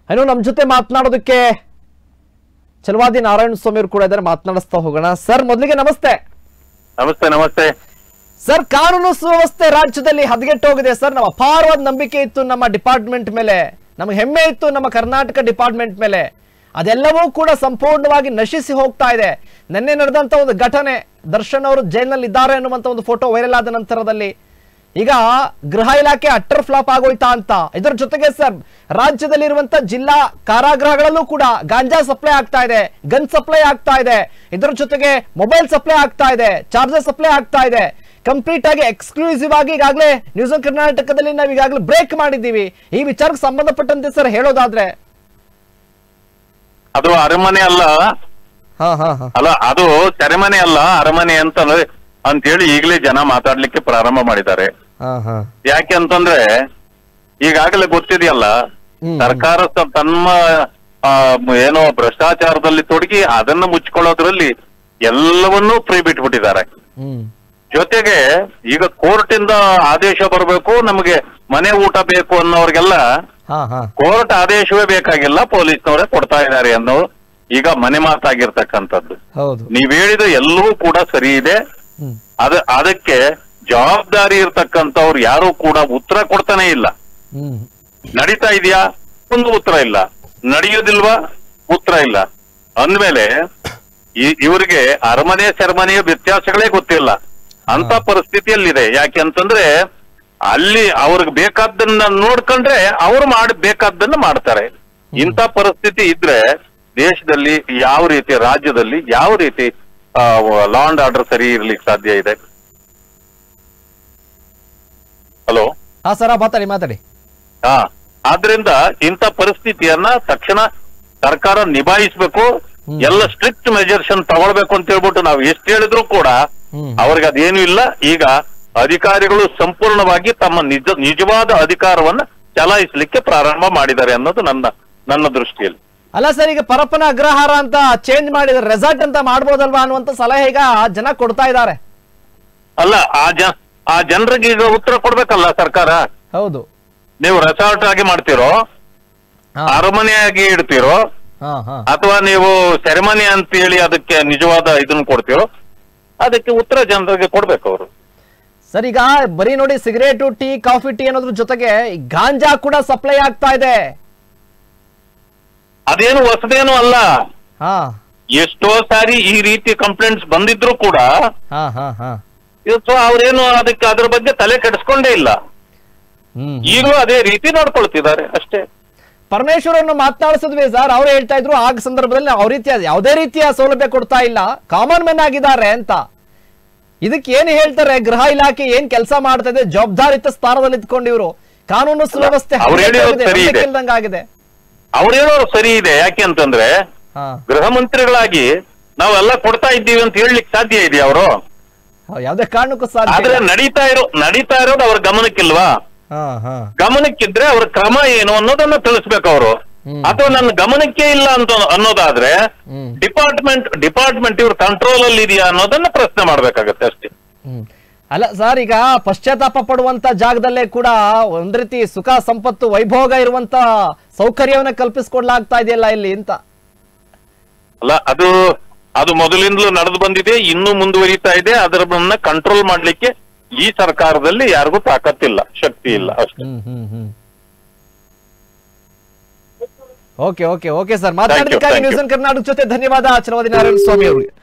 ಇನ್ನು ನಮ್ಮ ಜೊತೆ ಮಾತನಾಡೋದಕ್ಕೆ ಚಲವಾದಿ ನಾರಾಯಣ ಸ್ವಾಮಿ ಅವರು ಕೂಡ ಇದ್ದಾರೆ ಮಾತನಾಡಿಸ್ತಾ ಹೋಗೋಣ ಸರ್ ಮೊದಲಿಗೆ ನಮಸ್ತೆ ನಮಸ್ತೆ ನಮಸ್ತೆ ಸರ್ ಕಾನೂನು ಸುವ್ಯವಸ್ಥೆ ರಾಜ್ಯದಲ್ಲಿ ಹದಗೆಟ್ಟು ಹೋಗಿದೆ ಸರ್ ನಮ್ಮ ಅಪಾರವಾದ ನಂಬಿಕೆ ಇತ್ತು ನಮ್ಮ ಡಿಪಾರ್ಟ್ಮೆಂಟ್ ಮೇಲೆ ನಮಗೆ ಹೆಮ್ಮೆ ಇತ್ತು ನಮ್ಮ ಕರ್ನಾಟಕ ಡಿಪಾರ್ಟ್ಮೆಂಟ್ ಮೇಲೆ ಅದೆಲ್ಲವೂ ಕೂಡ ಸಂಪೂರ್ಣವಾಗಿ ನಶಿಸಿ ಹೋಗ್ತಾ ಇದೆ ನಿನ್ನೆ ನಡೆದಂತ ಒಂದು ಘಟನೆ ದರ್ಶನ್ ಅವರು ಜೈಲಿನಲ್ಲಿ ಇದ್ದಾರೆ ಅನ್ನುವಂತ ಒಂದು ಫೋಟೋ ವೈರಲ್ ಆದ ನಂತರದಲ್ಲಿ ಈಗ ಗೃಹ ಇಲಾಖೆ ಅಟ್ಟರ್ ಫ್ಲಾಪ್ ಆಗೋಯ್ತಾ ಅಂತ ಇದರ ಜೊತೆಗೆ ಸರ್ ರಾಜ್ಯದಲ್ಲಿರುವಂತ ಜಿಲ್ಲಾ ಕಾರಾಗೃಹಗಳಲ್ಲೂ ಕೂಡ ಗಾಂಜಾ ಸಪ್ಲೈ ಆಗ್ತಾ ಇದೆ ಗನ್ ಸಪ್ಲೈ ಆಗ್ತಾ ಇದೆ ಇದರ ಜೊತೆಗೆ ಮೊಬೈಲ್ ಸಪ್ಲೈ ಆಗ್ತಾ ಇದೆ ಚಾರ್ಜರ್ ಸಪ್ಲೈ ಆಗ್ತಾ ಇದೆ ಕಂಪ್ಲೀಟ್ ಆಗಿ ಎಕ್ಸ್ಕ್ಲೂಸಿವ್ ಆಗಿ ಈಗಾಗಲೇ ನ್ಯೂಸ್ ಆನ್ ಕರ್ನಾಟಕದಲ್ಲಿ ನಾವು ಈಗಾಗಲೇ ಬ್ರೇಕ್ ಮಾಡಿದ್ದೀವಿ ಈ ವಿಚಾರಕ್ಕೆ ಸಂಬಂಧಪಟ್ಟಂತೆ ಸರ್ ಹೇಳೋದಾದ್ರೆ ಅದು ಅರಮನೆ ಅಲ್ಲ ಹಾ ಹಾ ಹಾ ಅಲ್ಲ ಅದು ಸೆರೆಮನೆ ಅಲ್ಲ ಅರಮನೆ ಅಂತ ಅಂತ ಹೇಳಿ ಈಗಲೇ ಜನ ಮಾತಾಡ್ಲಿಕ್ಕೆ ಪ್ರಾರಂಭ ಮಾಡಿದ್ದಾರೆ ಹಾ ಹಾ ಯಾಕೆ ಅಂತಂದ್ರೆ ಈಗಾಗಲೇ ಗೊತ್ತಿದೆಯಲ್ಲ ಹ್ಮ್. ಸರ್ಕಾರ ತ- ತಮ್ಮ ಆ, ಮ್- ಏನೋ ಭ್ರಷ್ಟಾಚಾರದಲ್ಲಿ ತೊಡಗಿ ಅದನ್ನ ಮುಚ್ಕೊಳ್ಳೋದ್ರಲ್ಲಿ ಎಲ್ಲವನ್ನೂ ಫ್ರೀ ಬಿಟ್ಬಿಟ್ಟಿದ್ದಾರೆ ಹ್ಮ್ ಜೊತೆಗೆ ಈಗ ಕೋರ್ಟ್ ಇಂದ ಆದೇಶ ಬರಬೇಕು ನಮಗೆ ಮನೆ ಊಟ ಬೇಕು ಅನ್ನೋರ್ಗೆಲ್ಲ ಹಾ ಹಾ ಕೋರ್ಟ್ ಆದೇಶವೇ ಬೇಕಾಗಿಲ್ಲ ಪೊಲೀಸ್ನವರೇ ಕೊಡ್ತಾ ಇದ್ದಾರೆ ಅನ್ನೋ ಈಗ ಮನೆ ಮಾತಾಗಿರ್ತಕ್ಕಂಥದ್ದು ಹೌದು ನೀವ್ ಹೇಳಿದ ಎಲ್ಲವೂ ಕೂಡ ಸರಿ ಇದೆ ಹ್ಮ್ ಅದ ಅದಕ್ಕೆ ಜವಾಬ್ದಾರಿ ಇರ್ತಕ್ಕಂಥವ್ರು ಯಾರು ಕೂಡ ಉತ್ತರ ಕೊಡ್ತಾನೆ ಇಲ್ಲ ಹ್ಮ್ ನಡೀತಾ ಇದೆಯಾ ಒಂದು ಉತ್ತರ ಇಲ್ಲ ನಡೆಯೋದಿಲ್ವಾ ಉತ್ತರ ಇಲ್ಲ ಅಂದ್ಮೇಲೆ ಈ- ಇವರಿಗೆ ಅರಮನೆ ಸೆರಮನೆಯ ವ್ಯತ್ಯಾಸಗಳೇ ಗೊತ್ತಿಲ್ಲ ಅಂತ ಪರಿಸ್ಥಿತಿಯಲ್ಲಿದೆ ಯಾಕೆ ಅಂತಂದ್ರೆ ಅಲ್ಲಿ ಅವ್ರಿಗೆ ಬೇಕಾದ್ದನ್ನ ನೋಡ್ಕೊಂಡ್ರೆ ಅವ್ರು ಮಾಡಿ ಬೇಕಾದ್ದನ್ನ ಮಾಡ್ತಾರೆ ಇಂಥ ಪರಿಸ್ಥಿತಿ ಇದ್ರೆ ದೇಶದಲ್ಲಿ ಯಾವ ರೀತಿ ರಾಜ್ಯದಲ್ಲಿ ಯಾವ ರೀತಿ ಲಾ ಅಂಡ್ ಆರ್ಡರ್ ಸರಿ ಇರ್ಲಿಕ್ಕೆ ಸಾಧ್ಯ ಇದೆ ಹಲೋ ಹಾ ಸರ್ ಮಾತಾಡಿ ಮಾತಾಡಿ ಹಾ ಆದ್ರಿಂದ ಇಂಥ ಪರಿಸ್ಥಿತಿಯನ್ನ ತಕ್ಷಣ ಸರ್ಕಾರ ನಿಭಾಯಿಸಬೇಕು ಹ್ಮ್. ಎಲ್ಲ ಸ್ಟ್ರಿಕ್ಟ್ ಮೆಜರ್ಸ್ ತಗೊಳ್ಬೇಕು ಅಂತ ಹೇಳ್ಬಿಟ್ಟು ನಾವು ಎಷ್ಟು ಹೇಳಿದ್ರು ಕೂಡ ಹ್ಮ್ ಅವ್ರಿಗೆ ಅದೇನು ಇಲ್ಲ ಈಗ ಅಧಿಕಾರಿಗಳು ಸಂಪೂರ್ಣವಾಗಿ ತಮ್ಮ ನಿಜ ನಿಜವಾದ ಅಧಿಕಾರವನ್ನ ಚಲಾಯಿಸಲಿಕ್ಕೆ ಪ್ರಾರಂಭ ಮಾಡಿದ್ದಾರೆ ಅನ್ನೋದು ನನ್ನ ನನ್ನ ದೃಷ್ಟಿಯಲ್ಲಿ ಅಲ್ಲ ಸರ್ ಈಗ ಪರಪ್ಪನ ಅಗ್ರಹಾರ ಅಂತ ಚೇಂಜ್ ಮಾಡಿದ್ರೆ ರೆಸಾರ್ಟ್ ಅಂತ ಮಾಡ್ಬೋದಲ್ವಾ ಅನ್ನುವಂತ ಸಲಹೆ ಈಗ ಜನ ಕೊಡ್ತಾ ಇದ್ದಾರೆ ಅಲ್ಲ ಆ ಜ ಆ ಜನರಿಗೆ ಈಗ ಉತ್ತರ ಕೊಡ್ಬೇಕಲ್ಲ ಸರ್ಕಾರ ಹೌದು ನೀವು ರೆಸಾರ್ಟ್ ಆಗಿ ಮಾಡ್ತೀರೋ ಹಾ ಅರಮನೆಯಾಗಿ ಇಡ್ತೀರೋ ಹಾ ಹಾ ಅಥವಾ ನೀವು ಸೆರೆಮನಿ ಅಂತ ಹೇಳಿ ಅದಕ್ಕೆ ನಿಜವಾದ ಇದನ್ನ ಕೊಡ್ತೀರೋ ಅದಕ್ಕೆ ಉತ್ತರ ಜನರಿಗೆ ಕೊಡ್ಬೇಕು ಅವರು ಸರ್ ಈಗ ಬರೀ ನೋಡಿ ಸಿಗರೇಟು ಟೀ ಕಾಫಿ ಟೀ ಅನ್ನೋದ್ರ ಜೊತೆಗೆ ಈ ಗಾಂಜಾ ಕೂಡ ಸಪ್ಲೈ ಆಗ್ತಾ ಇದೆ ಅದೇನು ಹೊಸದೇನು ಅಲ್ಲ ಹಾ ಎಷ್ಟೋ ಸಾರಿ ಈ ರೀತಿ ಕಂಪ್ಲೇಂಟ್ಸ್ ಬಂದಿದ್ರು ಕೂಡ ಹಾ ಹಾ ಹಾ ಇವತ್ತು ಅವ್ರೇನು ಅದಕ್ಕೆ ಅದ್ರ ಬಗ್ಗೆ ತಲೆ ಕೆಡಿಸ್ಕೊಂಡೇ ಇಲ್ಲ ಹ್ಮ್ ಈಗಲೂ ಅದೇ ರೀತಿ ನೋಡ್ಕೊಳ್ತಿದ್ದಾರೆ ಅಷ್ಟೇ ಪರಮೇಶ್ವರ್ ಅವ್ರನ್ನ ಮಾತನಾಡಿಸಿದ್ವಿ ಸರ್ ಅವ್ರು ಹೇಳ್ತಾ ಇದ್ರು ಆ ಸಂದರ್ಭದಲ್ಲಿ ನಾವು ರೀತಿಯ ಯಾವುದೇ ರೀತಿಯ ಸೌಲಭ್ಯ ಕೊಡ್ತಾ ಇಲ್ಲ ಕಾಮನ್ ಮೆನ್ ಆಗಿದ್ದಾರೆ ಅಂತ ಇದಕ್ಕೆ ಏನ್ ಹೇಳ್ತಾರೆ ಗೃಹ ಇಲಾಖೆ ಏನ್ ಕೆಲಸ ಮಾಡ್ತಾ ಇದೆ ಜವಾಬ್ದಾರಿತ ಸ್ಥಾನದಲ್ಲಿ ಇದ್ಕೊಂಡು ಇವರು ಕಾನೂನು ಸುವ್ಯವಸ್ಥೆ ಅವ್ರು ಹೇಳಿರೋದು ಸರಿ ಇದೆ. ಇಲ್ದಂಗಾಗಿದೆ ಅವ್ರೇನೋ ಸರಿ ಇದೆ ಯಾಕೆ ಅಂತಂದ್ರೆ ಹಾ ಗೃಹ ಮಂತ್ರಿಗಳಾಗಿ ನಾವೆಲ್ಲ ಕೊಡ್ತಾ ಇದ್ದೀವಿ ಅಂತ ಹೇಳಲಿಕ್ಕೆ ಸಾಧ್ಯ ಇದೆಯಾ ಅವರು ಯಾವುದೇ ಕಾರಣಕ್ಕೂ ಸಾಧ್ಯ ಆದ್ರೆ ಇಲ್ಲ. ನಡೀತಾ ಇರೋ ನಡೀತಾ ಇರೋದು ಅವ್ರ ಗಮನಕ್ಕಿಲ್ವಾ ಹಾ ಹಾ ಗಮನಕ್ಕಿದ್ರೆ ಅವ್ರ ಕ್ರಮ ಏನು ಅನ್ನೋದನ್ನ ತಿಳಿಸ್ಬೇಕು ಅವರು ಹ್ಮ್. ಅಥವಾ ನನ್ನ ಗಮನಕ್ಕೆ ಇಲ್ಲ ಅಂತ ಅನ್ನೋದಾದ್ರೆ ಹ್ಮ್. ಡಿಪಾರ್ಟ್ಮೆಂಟ್ ಡಿಪಾರ್ಟ್ಮೆಂಟ್ ಇವ್ರ ಕಂಟ್ರೋಲ್ ಅಲ್ಲಿ ಇದೆಯಾ ಅನ್ನೋದನ್ನ ಪ್ರಶ್ನೆ ಮಾಡ್ಬೇಕಾಗತ್ತೆ ಅಷ್ಟೇ ಹ್ಮ್. ಅಲ್ಲ ಸರ್ ಈಗ ಪಶ್ಚಾತ್ತಾಪ ಪಡುವಂತ ಜಾಗದಲ್ಲೇ ಕೂಡ ಒಂದ್ ರೀತಿ ಸುಖ ಸಂಪತ್ತು ವೈಭೋಗ ಇರುವಂತ ಸೌಕರ್ಯವನ್ನ ಕಲ್ಪಿಸ್ಕೊಡ್ಲಾಗ್ತಾ ಇದೆಯಲ್ಲ ಇಲ್ಲಿ ಅಂತ ಅಲ್ಲ ಅದು ಅದು ಮೊದಲಿಂದಲೂ ನಡೆದು ಬಂದಿದೆ ಇನ್ನೂ ಮುಂದುವರಿತಾ ಇದೆ ಅದರನ್ನ ಕಂಟ್ರೋಲ್ ಮಾಡ್ಲಿಕ್ಕೆ ಈ ಸರ್ಕಾರದಲ್ಲಿ ಯಾರಿಗೂ ತಾಕತ್ತಿಲ್ಲ ಶಕ್ತಿ ಇಲ್ಲ ಅಷ್ಟೇ ಹ್ಮ್ ಹ್ಮ್ ಹ್ಮ್ ಓಕೆ ಓಕೆ ಓಕೆ ಸರ್ ಮಾತಾಡೋದಕ್ಕಾಗಿ thank you. ನ್ಯೂಸ್ ಕರ್ನಾಟಕ ಜೊತೆ ಧನ್ಯವಾದ ಚಲವಾದಿ ನಾರಾಯಣ ಸ್ವಾಮಿ ಅವರಿಗೆ